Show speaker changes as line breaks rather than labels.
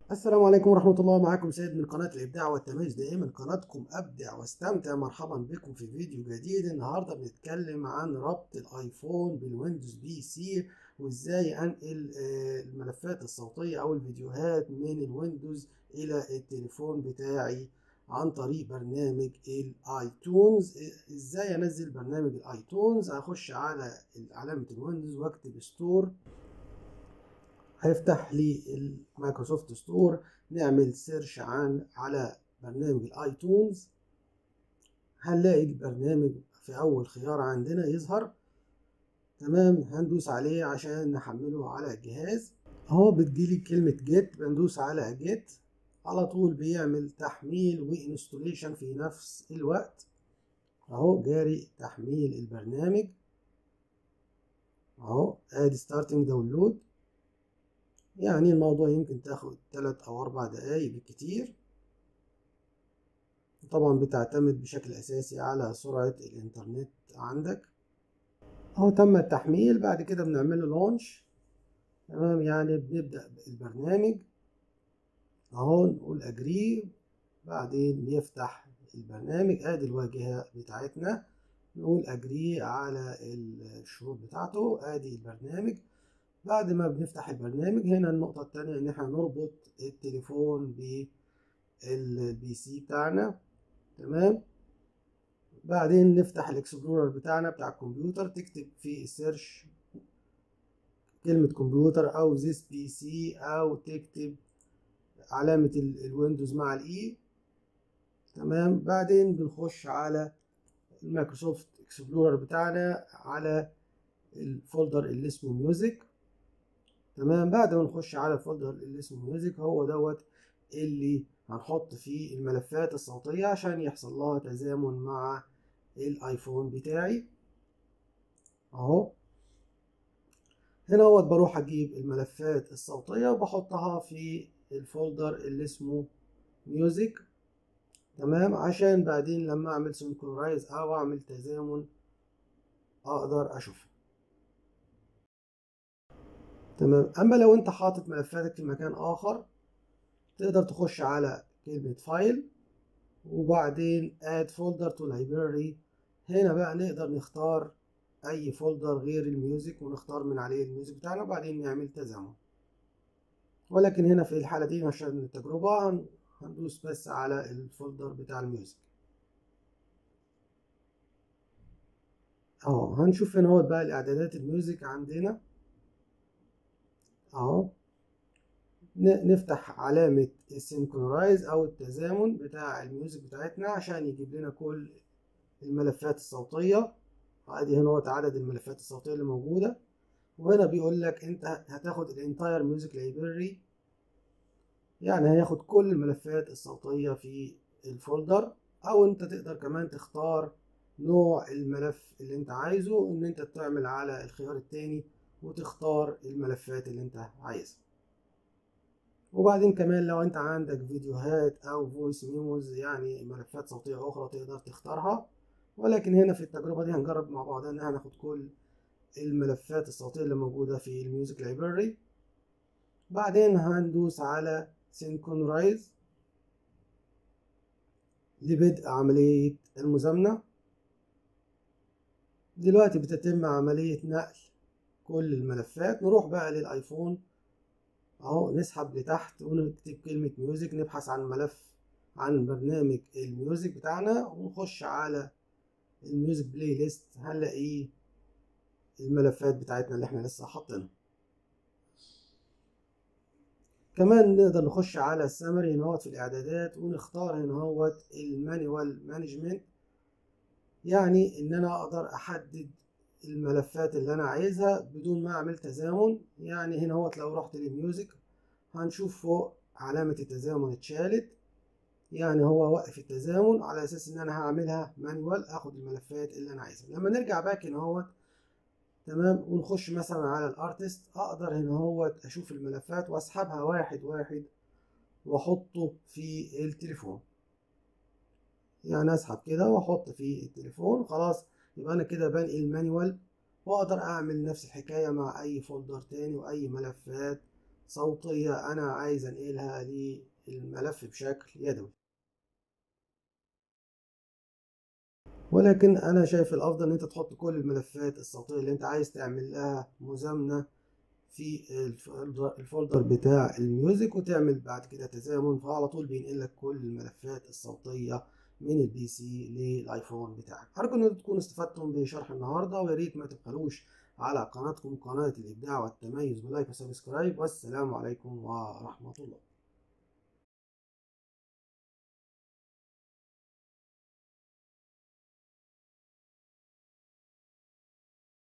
السلام عليكم ورحمة الله معكم سيد من قناة الإبداع والتميز دائما قناتكم أبدع واستمتع مرحبا بكم في فيديو جديد النهاردة بنتكلم عن ربط الآيفون بالويندوز بي سي وإزاي أنقل آه، الملفات الصوتية أو الفيديوهات من الويندوز إلى التليفون بتاعي عن طريق برنامج الايتونز ازاي انزل برنامج الايتونز هخش على علامة الويندوز واكتب ستور هيفتح لي المايكروسوفت ستور نعمل سيرش عن على برنامج الايتونز هنلاقي البرنامج في اول خيار عندنا يظهر تمام هندوس عليه عشان نحمله على الجهاز اهو بتجيلي كلمة جيت بندوس على جيت على طول بيعمل تحميل وانستوليشن في نفس الوقت اهو جاري تحميل البرنامج اهو ادي ستارتنج داونلود يعني الموضوع يمكن تاخد تلات او اربع دقايق بالكتير طبعا بتعتمد بشكل اساسي على سرعة الانترنت عندك اهو تم التحميل بعد كده بنعمله لونش تمام يعني بنبدأ البرنامج اهو نقول اجري بعدين بيفتح البرنامج ادي الواجهة بتاعتنا نقول اجري على الشروط بتاعته ادي البرنامج بعد ما بنفتح البرنامج هنا النقطة التانية ان احنا نربط التليفون بالبي سي بتاعنا تمام بعدين نفتح الاكسبلورر بتاعنا بتاع الكمبيوتر تكتب في السيرش كلمة كمبيوتر او زيس بي سي او تكتب علامة الويندوز مع الاي تمام بعدين بنخش على المايكروسوفت اكسبلورر بتاعنا على الفولدر اللي اسمه ميوزك تمام بعد ما نخش على الفولدر اللي اسمه ميوزك هو دوت اللي هنحط فيه الملفات الصوتية عشان يحصل لها تزامن مع الايفون بتاعي اهو هنا هو بروح اجيب الملفات الصوتية وبحطها في الفولدر اللي اسمه ميوزك تمام عشان بعدين لما اعمل سنكرورايز او اعمل تزامن اقدر اشوفها تمام اما لو انت حاطط ملفاتك في مكان اخر تقدر تخش على كلمة فايل وبعدين add folder to library هنا بقى نقدر نختار اي فولدر غير الميوزك ونختار من عليه الميوزك بتاعنا وبعدين نعمل تزامن ولكن هنا في الحالة دي عشان التجربة هندوس بس على الفولدر بتاع الميوزك اهو هنشوف هنا هو بقى الاعدادات الميوزك عندنا اهو نفتح علامة السينكرونايز او التزامن بتاع الميوزك بتاعتنا عشان يجيب لنا كل الملفات الصوتية ادي هنا هو عدد الملفات الصوتية اللي موجودة وهنا بيقول لك انت هتاخد الانتاير ميوزك لايبرري يعني هياخد كل الملفات الصوتية في الفولدر او انت تقدر كمان تختار نوع الملف اللي انت عايزه ان انت تعمل على الخيار التاني وتختار الملفات اللي انت عايزها وبعدين كمان لو انت عندك فيديوهات او فويس ميموز يعني ملفات صوتية اخرى تقدر تختارها ولكن هنا في التجربة دي هنجرب مع بعض ان هناخد كل الملفات الصوتية اللي موجودة في الميوزك لايبرري بعدين هندوس على سينكونرايز لبدء عملية المزامنة دلوقتي بتتم عملية نقل كل الملفات نروح بقى للايفون اهو نسحب لتحت ونكتب كلمة ميوزك نبحث عن ملف عن برنامج الميوزك بتاعنا ونخش على الميوزك بلاي ليست هنلاقيه الملفات بتاعتنا اللي احنا لسه حاطينها كمان نقدر نخش على السمري هنا في الاعدادات ونختار هنا المانيوال مانجمنت يعني ان انا اقدر احدد الملفات اللي انا عايزها بدون ما اعمل تزامن يعني هنا هو لو رحت للميوزك هنشوف فوق علامة التزامن اتشالت يعني هو وقف التزامن على اساس ان انا هعملها مانوال اخد الملفات اللي انا عايزها لما نرجع باك هنا هو تمام ونخش مثلا على الارتست اقدر هنا هو اشوف الملفات واسحبها واحد واحد واحطه في التليفون يعني اسحب كده واحط في التليفون خلاص يبقى انا كده بنقل المانيوال واقدر اعمل نفس الحكاية مع اي فولدر تاني واي ملفات صوتية أنا عايز أنقلها للملف بشكل يدوي ولكن أنا شايف الأفضل إن أنت تحط كل الملفات الصوتية اللي أنت عايز تعمل لها مزامنة في الفولدر بتاع الميوزك وتعمل بعد كده تزامن فعلى طول بينقل لك كل الملفات الصوتية من البي سي للايفون بتاعك ارجو ان تكونوا استفدتم بشرح النهارده ويا ريت ما تبخلوش على قناتكم قناه الابداع والتميز بلايك وسبسكرايب والسلام عليكم ورحمه الله